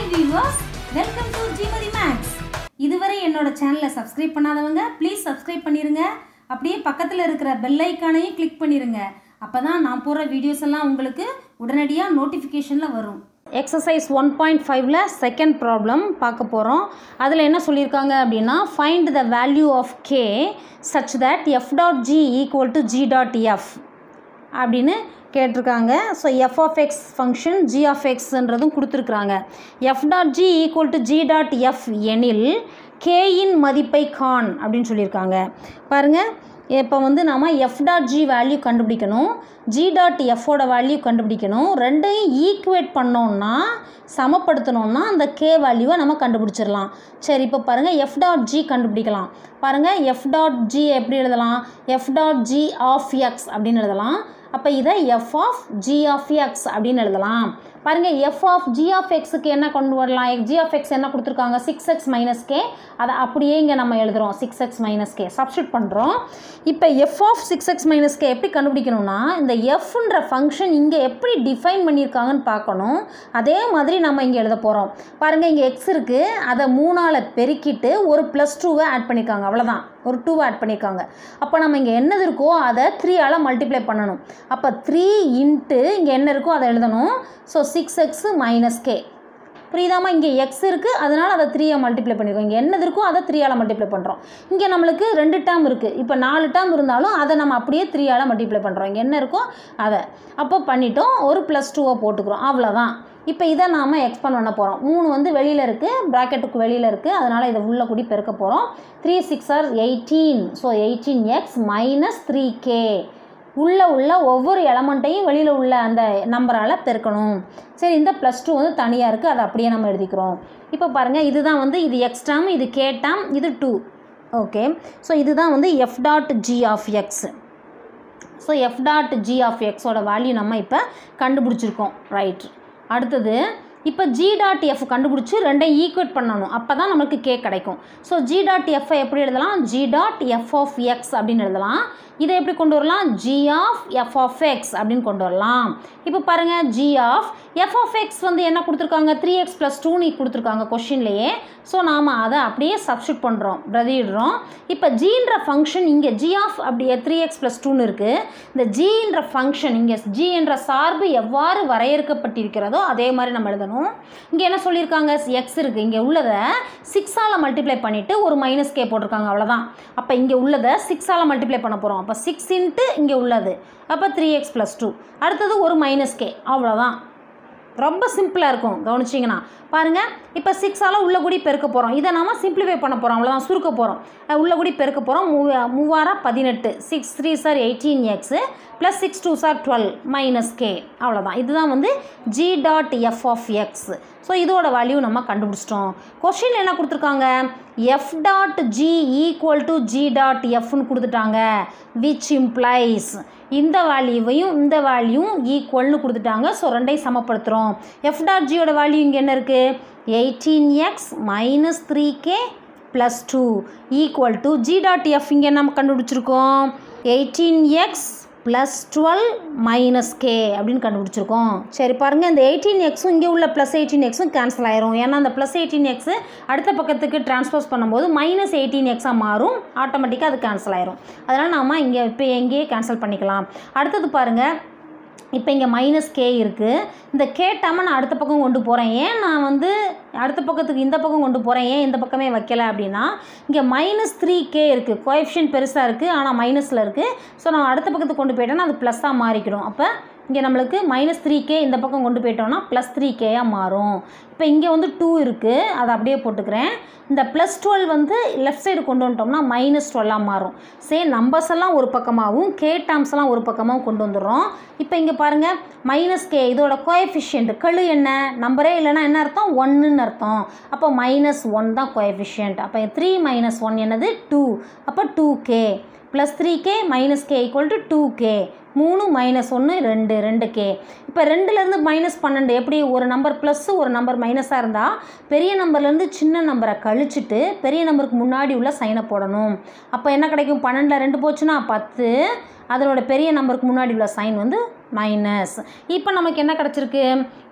viewers welcome to ஜிமதி maths இதுவரை என்னோட சேனலை சப்ஸ்கிரைப் பண்ணாதவங்க ப்ளீஸ் சப்ஸ்கிரைப் பண்ணிருங்க அப்படியே பக்கத்தில் இருக்கிற பெல் ஐக்கானையும் கிளிக் பண்ணிருங்க அப்போ தான் நான் போடுற வீடியோஸ் எல்லாம் உங்களுக்கு உடனடியாக நோட்டிஃபிகேஷனில் வரும் எக்ஸசைஸ் ஒன் பாயிண்ட் ஃபைவ்ல செகண்ட் ப்ராப்ளம் பார்க்க போகிறோம் அதில் என்ன சொல்லியிருக்காங்க அப்படின்னா find the value of K such that F dot G equal to G dot F அப்படின்னு கேட்டிருக்காங்க so F of X function G of எக்ஸ்ன்றதும் கொடுத்துருக்குறாங்க F dot G equal to G dot F எனில் கேயின் மதிப்பை கான் அப்படின்னு சொல்லியிருக்காங்க பாருங்கள் இப்போ வந்து நாம் எஃப் டாட் ஜி வேல்யூ கண்டுபிடிக்கணும் ஜி டாட் எஃபோட வேல்யூ கண்டுபிடிக்கணும் ரெண்டையும் ஈக்குவேட் பண்ணோம்னா சமப்படுத்தணும்னா அந்த கே வேல்யூவை நம்ம கண்டுபிடிச்சிடலாம் சரி இப்போ பாருங்கள் எஃப் டாட் ஜி கண்டுபிடிக்கலாம் பாருங்கள் எஃப் டாட் ஜி எப்படி எழுதலாம் F dot G of X அப்படின்னு எழுதலாம் அப்போ இதை F of G of X அப்படின்னு எழுதலாம் பாருங்கள் எஃப் ஆஃப் ஜி ஆஃப் எக்ஸுக்கு என்ன கொண்டு வரலாம் ஜி ஆஃப் எக்ஸ் என்ன கொடுத்துருக்காங்க சிக்ஸ் எக்ஸ் மைனஸ் கே அதை அப்படியே இங்கே நம்ம எழுதுகிறோம் six X minus K substitute பண்ணுறோம் இப்போ F of six X minus K எப்படி கண்டுபிடிக்கணும்னா இந்த எஃப்ன்ற ஃபங்க்ஷன் இங்கே எப்படி டிஃபைன் பண்ணியிருக்காங்கன்னு பார்க்கணும் அதே மாதிரி நம்ம இங்கே எழுத போகிறோம் பாருங்கள் இங்கே எக்ஸ் இருக்குது அதை மூணால் பெருக்கிட்டு ஒரு ப்ளஸ் டூவை ஆட் பண்ணியிருக்காங்க அவ்வளோதான் ஒரு டூவை ஆட் பண்ணியிருக்காங்க அப்போ நம்ம இங்கே என்னது இருக்கோ அதை த்ரீயால் மல்டிப்ளை பண்ணணும் அப்போ த்ரீ இன்ட்டு இங்கே என்ன இருக்கோ அதை எழுதணும் so six X minus K புரியுதாமா இங்கே எக்ஸ் இருக்குது அதனால் அதை த்ரீயை மல்டிப்ளை பண்ணியிருக்கோம் இங்கே என்னது இருக்கோ அதை த்ரீயால் மல்டிப்ளை பண்ணுறோம் இங்கே நம்மளுக்கு ரெண்டு டேர்ம் இருக்குது இப்போ நாலு டேர்ம் இருந்தாலும் அதை நம்ம அப்படியே த்ரீயால் மல்டிப்ளை பண்ணுறோம் இங்கே என்ன இருக்கோ அதை அப்போ பண்ணிட்டோம் ஒரு ப்ளஸ் டூவை போட்டுக்கிறோம் அவ்வளோதான் இப்போ இதை நாம் எக்ஸ்பேண்ட் பண்ண போகிறோம் மூணு வந்து வெளியில் இருக்குது ப்ராக்கெட்டுக்கு வெளியில் இருக்குது அதனால் இதை உள்ள கூடி பெருக்க போகிறோம் three six are eighteen so eighteen X minus three K உள்ளே உள்ள ஒவ்வொரு எலமெண்ட்டையும் வெளியில் உள்ள அந்த நம்பரால் பெருக்கணும் சரி இந்த ப்ளஸ் டூ வந்து தனியாக இருக்குது அதை அப்படியே நம்ம எழுதிக்கிறோம் இப்போ பாருங்கள் இதுதான் வந்து இது எக்ஸ் டேம் இது கே டேம் இது டூ ஓகே ஸோ இதுதான் வந்து F dot G of X so F dot G of எக்ஸோட வேல்யூ நம்ம இப்போ கண்டுபிடிச்சிருக்கோம் ரைட் அடுத்தது இப்போ ஜி டாட் எஃப் கண்டுபிடிச்சி ரெண்டையும் ஈக்குவேட் பண்ணணும் அப்போ தான் நமக்கு கே கிடைக்கும் ஸோ ஜி டாட் எஃப்ஐ எப்படி எழுதலாம் G dot F of X அப்படின்னு எழுதலாம் இதை எப்படி கொண்டு வரலாம் G of F of X அப்படின்னு கொண்டு வரலாம் இப்போ பாருங்கள் G of F of X வந்து என்ன கொடுத்துருக்காங்க த்ரீ எக்ஸ் ப்ளஸ் டூன்னு கொடுத்துருக்காங்க கொஷின்லேயே ஸோ நாம் அதை அப்படியே சப்ஸ்டியூட் பண்ணுறோம் பிரதியிடுறோம் இப்போ ஜீன்ற ஃபங்க்ஷன் இங்கே ஜி ஆஃப் அப்படியே த்ரீ எக்ஸ் ப்ளஸ் டூன்னு இருக்குது இந்த ஜீன்ற ஃபங்க்ஷன் இங்கே ஜி என்ற சார்பு எவ்வாறு வரையறுக்கப்பட்டிருக்கிறதோ அதே மாதிரி நம்ம எழுதணும் இங்கே என்ன சொல்லியிருக்காங்க எக்ஸ் இருக்குது இங்கே உள்ளதை சிக்ஸால் மல்டிப்ளை பண்ணிவிட்டு ஒரு மைனஸ் கே போட்டிருக்காங்க அவ்வளோதான் அப்போ இங்கே உள்ளதை சிக்ஸால் மல்டிப்ளை பண்ண போகிறோம் அப்போ சிக்ஸ் இன்ட்டு இங்கே உள்ளது அப்போ த்ரீ எக்ஸ் ப்ளஸ் டூ அடுத்தது ஒரு மைனஸ் கே அவ்வளோதான் ரொம்ப சிம்பிளாக இருக்கும் கவனிச்சிங்கன்னா பாருங்கள் இப்போ சிக்ஸால் உள்ள கூடி பெருக்க போகிறோம் இதை நாம சிம்பிளிஃபை பண்ண போகிறோம் அவ்வளோதான் சுருக்க போகிறோம் உள்ள கூடி பெருக்க போகிறோம் மூ மூவாயிரம் பதினெட்டு six three are eighteen X plus six two are twelve minus K அவ்வளோதான் இதுதான் வந்து G dot F of X so இதோட வேல்யூ நம்ம கண்டுபிடிச்சிட்டோம் கொஷின் என்ன கொடுத்துருக்காங்க F dot G equal to G dot எஃப்னு கொடுத்துட்டாங்க விச் இம்ப்ளைஸ் இந்த வேல்யூவையும் இந்த வேல்யூவும் ஈக்குவல்னு கொடுத்துட்டாங்க ஸோ ரெண்டையும் சமப்படுத்துகிறோம் எஃப் டாட் ஜியோட வேல்யூ இங்கே என்ன இருக்குது eighteen X minus three K plus two equal to G dot F இங்கே நம்ம கண்டுபிடிச்சிருக்கோம் eighteen X plus twelve minus K அப்படின்னு கண்டுபிடிச்சிருக்கோம் சரி பாருங்கள் இந்த எயிட்டீன் எக்ஸும் இங்கே உள்ள ப்ளஸ் எயிட்டீன் எக்ஸும் கேன்சல் ஆயிரும் ஏன்னா அந்த ப்ளஸ் எயிட்டீன் எக்ஸு அடுத்த பக்கத்துக்கு ட்ரான்ஸ்போஸ் பண்ணும்போது மைனஸ் எயிட்டீன் எக்ஸாக மாறும் ஆட்டோமேட்டிக்காக அது கேன்சல் ஆயிரும் அதனால் நாம் இங்கே இப்போ எங்கேயே கேன்சல் பண்ணிக்கலாம் அடுத்தது பாருங்கள் இப்போ இங்கே மைனஸ் கே இருக்குது இந்த கே டேமை நான் அடுத்த பக்கம் கொண்டு போகிறேன் ஏன் நான் வந்து அடுத்த பக்கத்துக்கு இந்த பக்கம் கொண்டு போகிறேன் ஏன் இந்த பக்கமே வைக்கல அப்படின்னா இங்கே மைனஸ் த்ரீ கே இருக்குது கோஎஃபிஷியன் பெருசாக இருக்குது ஆனால் மைனஸில் இருக்குது ஸோ நான் அடுத்த பக்கத்துக்கு கொண்டு போயிட்டேன்னா அது ப்ளஸ்ஸாக மாறிக்கிடும் அப்போ இங்கே நம்மளுக்கு மைனஸ் த்ரீ கே இந்த பக்கம் கொண்டு போயிட்டோம்னா ப்ளஸ் த்ரீ கேயாக மாறும் இப்போ இங்கே வந்து டூ இருக்குது அதை அப்படியே போட்டுக்கிறேன் இந்த ப்ளஸ் டுவெல் வந்து லெஃப்ட் சைடு கொண்டு வந்துட்டோம்னா மைனஸ் டுவெல்லாக மாறும் சே நம்பர்ஸ் எல்லாம் ஒரு பக்கமாகவும் கே டேர்ம்ஸ் எல்லாம் ஒரு பக்கமாகவும் கொண்டு வந்துடுறோம் இப்போ இங்கே பாருங்கள் மைனஸ் கே இதோட கோஎஃபிஷியன்ட் கழு என்ன நம்பரே இல்லைன்னா என்ன அர்த்தம் ஒன்றுன்னு அர்த்தம் அப்போ மைனஸ் ஒன் தான் கோஎஃபிஷியன்ட் அப்போ த்ரீ மைனஸ் ஒன் என்னது டூ அப்போ two K plus three K minus K equal to two K மூணு மைனஸ் ஒன்று ரெண்டு ரெண்டு கே இப்போ ரெண்டுலேருந்து மைனஸ் பன்னெண்டு எப்படி ஒரு நம்பர் ப்ளஸ்ஸு ஒரு நம்பர் மைனஸாக இருந்தால் பெரிய நம்பர்லேருந்து சின்ன நம்பரை கழிச்சிட்டு பெரிய நம்பருக்கு முன்னாடி உள்ள சைனை போடணும் அப்போ என்ன கிடைக்கும் பன்னெண்டில் ரெண்டு போச்சுன்னா பத்து அதனோட பெரிய நம்பருக்கு முன்னாடி உள்ள சைன் வந்து மைனஸ் இப்போ நமக்கு என்ன கிடச்சிருக்கு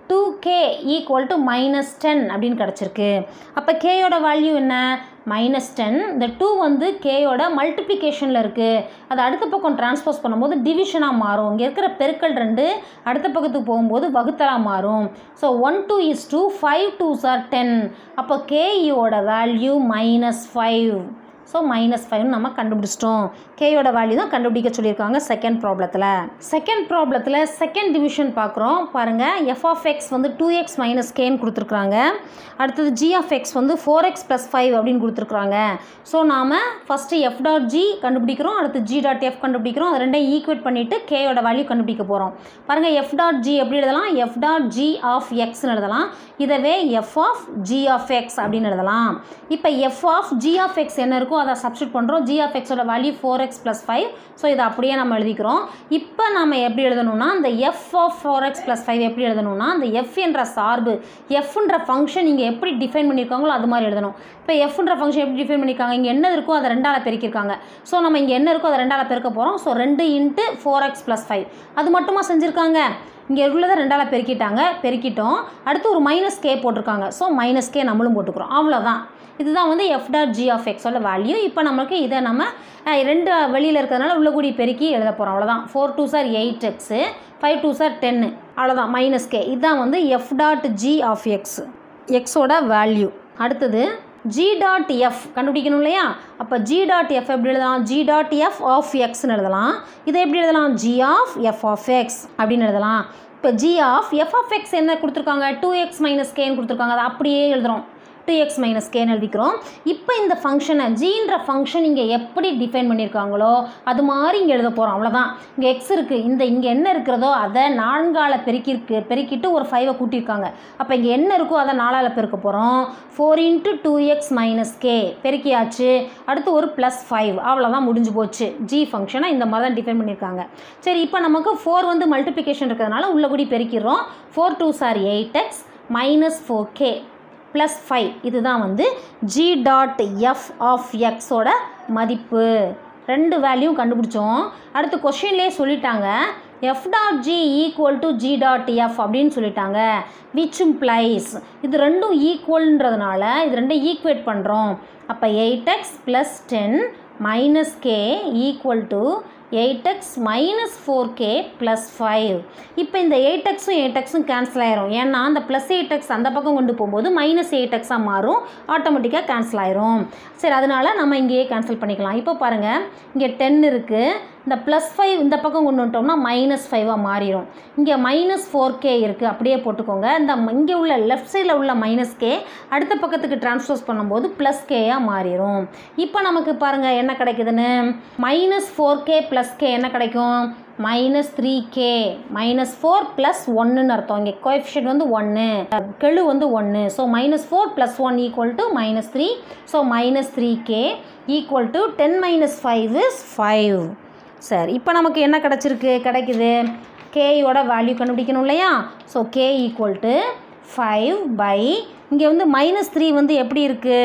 two K equal to minus ten அப்படின்னு கிடச்சிருக்கு அப்போ கேயோட வேல்யூ என்ன மைனஸ் டென் இந்த டூ வந்து கேயோட மல்டிப்ளிகேஷனில் இருக்குது அது அடுத்த பக்கம் டிரான்ஸ்போஸ் பண்ணும்போது டிவிஷனாக மாறும் இங்கே இருக்கிற பெருக்கல் ரெண்டு அடுத்த பக்கத்துக்கு போகும்போது வகுத்தலாக மாறும் so one two is two five twos are ten அப்போ கேயோட value minus five so minus ஃபைவ்னு நம்ம கண்டுபிடிச்சிட்டோம் கேயோட வேல்யூ தான் கண்டுபிடிக்க சொல்லியிருக்காங்க செகண்ட் ப்ராப்ளத்தில் செகண்ட் ப்ராப்ளத்தில் செகண்ட் டிவிஷன் பார்க்குறோம் பாருங்கள் எஃப் ஆஃப் எக்ஸ் வந்து டூ எக்ஸ் மைனஸ் கேன்னு கொடுத்துருக்குறாங்க அடுத்தது ஜி ஆஃப் எக்ஸ் வந்து ஃபோர் எக்ஸ் ப்ளஸ் ஃபைவ் அப்படின்னு கொடுத்துருக்குறாங்க ஸோ நாம் ஃபஸ்ட்டு எஃப் டாட் ஜி கண்டுபிடிக்கிறோம் அடுத்து ஜி டாட் எஃப் கண்டுபிடிக்கிறோம் அது ரெண்டையும் ஈக்குவேட் பண்ணிவிட்டு கேயோட வேல்யூ கண்டுபிடிக்க போகிறோம் பாருங்கள் எஃப் டாட் ஜி எப்படி எழுதலாம் எஃப் டாட் ஜி ஆஃப் எக்ஸ்னு எழுதலாம் இதவே F of G of X அப்படின்னு எழுதலாம் இப்போ F of G of X என்ன இருக்கோ அதை சப்ஸ்டியூட் பண்ணுறோம் ஜி ஆஃப் எக்ஸோட value four X plus five so இதை அப்படியே நம்ம எழுதிக்கிறோம் இப்போ நம்ம எப்படி எழுதணும்னா இந்த F of four X plus five எப்படி எழுதணும்னா அந்த எஃப் என்ற சார்பு எஃப்ன்ற ஃபங்க்ஷன் இங்கே எப்படி டிஃபைன் பண்ணியிருக்காங்களோ அது மாதிரி எழுதணும் இப்போ எஃப்ன்ற ஃபங்க்ஷன் எப்படி டிஃபைன் பண்ணியிருக்காங்க இங்கே என்ன இருக்கோ அதை ரெண்டால் பெருக்கியிருக்காங்க ஸோ நம்ம இங்கே என்ன இருக்கோ அதை ரெண்டால் பெருக்க போகிறோம் ஸோ ரெண்டு into four X plus five அது மட்டுமா செஞ்சுருக்காங்க இங்கே உள்ளதை ரெண்டால் பெருக்கிட்டாங்க பெருக்கிட்டோம் அடுத்து ஒரு மைனஸ் கே போட்டிருக்காங்க ஸோ மைனஸ் கே நம்மளும் போட்டுக்கிறோம் அவ்வளோதான் இதுதான் வந்து எஃப் டாட் ஜி ஆஃப் எக்ஸோட வேல்யூ இப்போ நமக்கு இதை நம்ம அஹ், ரெண்டு வெளியில் இருக்கிறதுனால உள்ள கூடி பெருக்கி எழுத போகிறோம் அவ்வளோதான் four two are eight X five two are டென்னு அவ்வளோதான் மைனஸ் கே இதுதான் வந்து F dot G of X எக்ஸோட வேல்யூ அடுத்தது ஜி டாட் எஃப் கண்டுபிடிக்கணும் இல்லையா அப்போ ஜி டாட் எஃப் எப்படி எழுதலாம் ஜி டாட் எஃப் ஆஃப் எக்ஸ்னு எழுதலாம் இதை எப்படி எழுதலாம் G of F of X அப்படின்னு எழுதலாம் இப்போ G of F of X என்ன கொடுத்துருக்காங்க டூ எக்ஸ் மைனஸ் கேன்னு கொடுத்துருக்காங்க அதை அப்படியே எழுதுறோம் டூ எக்ஸ் மைனஸ் கேன்னு எழுதிக்கிறோம் இப்போ இந்த ஃபங்க்ஷனை ஜீன்ற ஃபங்க்ஷன் இங்கே எப்படி டிஃபைன் பண்ணியிருக்காங்களோ அது மாதிரி இங்கே எழுத போகிறோம் அவ்வளோதான் இங்கே எக்ஸ் இருக்குது இந்த இங்கே என்ன இருக்கிறதோ அதை நான்கால் பெருக்கிருக்கு பெருக்கிட்டு ஒரு ஃபைவை கூட்டியிருக்காங்க அப்போ இங்கே என்ன இருக்கோ அதை நாலால் பெருக்க போகிறோம் four into two X minus K பெருக்கியாச்சு அடுத்து ஒரு ப்ளஸ் ஃபைவ் அவ்வளோதான் முடிஞ்சு போச்சு ஜி ஃபங்க்ஷனை இந்த மாதிரி தான் டிஃபைன் பண்ணியிருக்காங்க சரி இப்போ நமக்கு ஃபோர் வந்து மல்டிப்ளிகேஷன் இருக்கிறதுனால உள்ள கூடி பெருக்கிடுறோம் four two are eight X minus four K plus five இதுதான் வந்து ஜி டாட் எஃப் ஆஃப் எக்ஸோட மதிப்பு ரெண்டு வேல்யூ கண்டுபிடிச்சோம் அடுத்து கொஷின்லேயே சொல்லிட்டாங்க F dot G equal to G dot F அப்படின்னு சொல்லிட்டாங்க விச் இம்ப்ளைஸ் இது ரெண்டும் ஈக்குவல்ன்றதுனால இது ரெண்டும் ஈக்குவேட் பண்ணுறோம் அப்போ eight X plus ten minus K equal to eight X minus four K plus five இப்போ இந்த எயிட் எக்ஸும் எயிட் எக்ஸும் கேன்சல் ஆயிரும் ஏன்னா அந்த ப்ளஸ் எயிட் எக்ஸ் அந்த பக்கம் கொண்டு போகும்போது மைனஸ் எயிட் எக்ஸாக மாறும் ஆட்டோமேட்டிக்காக கேன்சல் ஆயிரும் சரி அதனால் நம்ம இங்கேயே கேன்சல் பண்ணிக்கலாம் இப்போ பாருங்கள் இங்கே டென் இருக்குது இந்த ப்ளஸ் ஃபைவ் இந்த பக்கம் கொண்டு வந்துட்டோம்னா மைனஸ் ஃபைவாக மாறிடும் இங்கே மைனஸ் ஃபோர் கே இருக்குது அப்படியே போட்டுக்கோங்க இந்த இங்கே உள்ள லெஃப்ட் சைடில் உள்ள மைனஸ் கே அடுத்த பக்கத்துக்கு ட்ரான்ஸ்ஃபோஸ் பண்ணும்போது ப்ளஸ் கேயாக மாறிடும் இப்போ நமக்கு பாருங்கள் என்ன கிடைக்குதுன்னு minus four K plus K என்ன கிடைக்கும் minus three K minus four plus ஒன்றுன்னு அர்த்தம் இங்கே கோஎஃபிஷியன்ட் வந்து ஒன்று கெழு வந்து ஒன்று so minus four plus one equal to minus three so minus three K equal to ten minus five is five சரி இப்போ நமக்கு என்ன கிடச்சிருக்கு கிடைக்குது கேயோட வேல்யூ கண்டுபிடிக்கணும் இல்லையா so K equal to five by இங்கே வந்து மைனஸ் த்ரீ வந்து எப்படி இருக்குது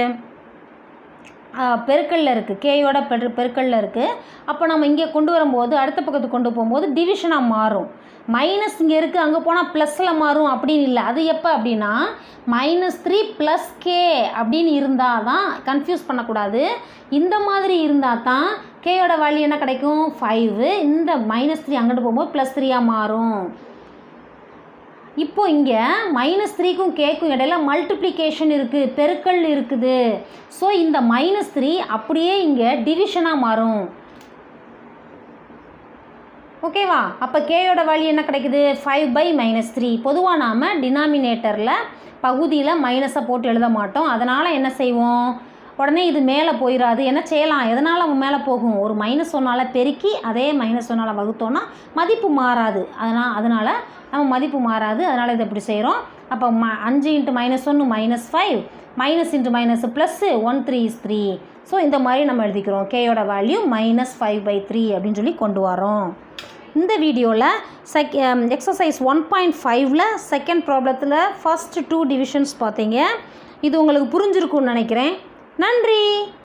பெருக்கல்ல இருக்குது கேயோட பெரு பெருக்கல்ல இருக்குது அப்போ நம்ம இங்கே கொண்டு வரும்போது அடுத்த பக்கத்துக்கு கொண்டு போகும்போது டிவிஷனாக மாறும் மைனஸ் இங்கே இருக்குது அங்கே போனால் ப்ளஸில் மாறும் அப்படின்னு இல்லை அது எப்போ அப்படின்னா மைனஸ் த்ரீ ப்ளஸ் கே அப்படின்னு இருந்தால் தான் கன்ஃபியூஸ் பண்ணக்கூடாது இந்த மாதிரி இருந்தால் தான் கேயோட வேல்யூ என்ன கிடைக்கும் ஃபைவு இந்த மைனஸ் த்ரீ அங்கிட்டு போகும்போது ப்ளஸ் த்ரீயாக மாறும் இப்போ இங்கே மைனஸ் த்ரீக்கும் கேக்கும் இடையில மல்டிப்ளிகேஷன் இருக்குது பெருக்கல் இருக்குது ஸோ இந்த மைனஸ் த்ரீ அப்படியே இங்கே டிவிஷனாக மாறும் ஓகேவா அப்போ கேயோட வேல்யூ என்ன கிடைக்குது ஃபைவ் பை மைனஸ் த்ரீ பொதுவாக நாம் டினாமினேட்டரில் பகுதியில் மைனஸை போட்டு எழுத மாட்டோம் அதனால் என்ன செய்வோம் உடனே இது மேலே போயிடாது என்ன செய்யலாம் எதனால் அவன் மேலே போகும் ஒரு மைனஸ் ஒன்றால் பெருக்கி அதே மைனஸ் ஒன்றால் வகுத்தோன்னா மதிப்பு மாறாது அதனால் அதனால் நம்ம மதிப்பு மாறாது அதனால் இதை இப்படி செய்கிறோம் அப்போ ம அஞ்சு இன்ட்டு மைனஸ் ஒன்று minus five minus into minus plus one three is three so இந்த மாதிரி நம்ம எழுதிக்கிறோம் கேயோட value minus five by three அப்படின்னு சொல்லி கொண்டு வரோம் இந்த வீடியோவில் செக் எக்ஸசைஸ் ஒன் பாயிண்ட் ஃபைவ்ல செகண்ட் ப்ராப்ளத்தில் ஃபஸ்ட் டூ டிவிஷன்ஸ் பார்த்தீங்க இது உங்களுக்கு புரிஞ்சிருக்கும்னு நினைக்கிறேன் நன்றி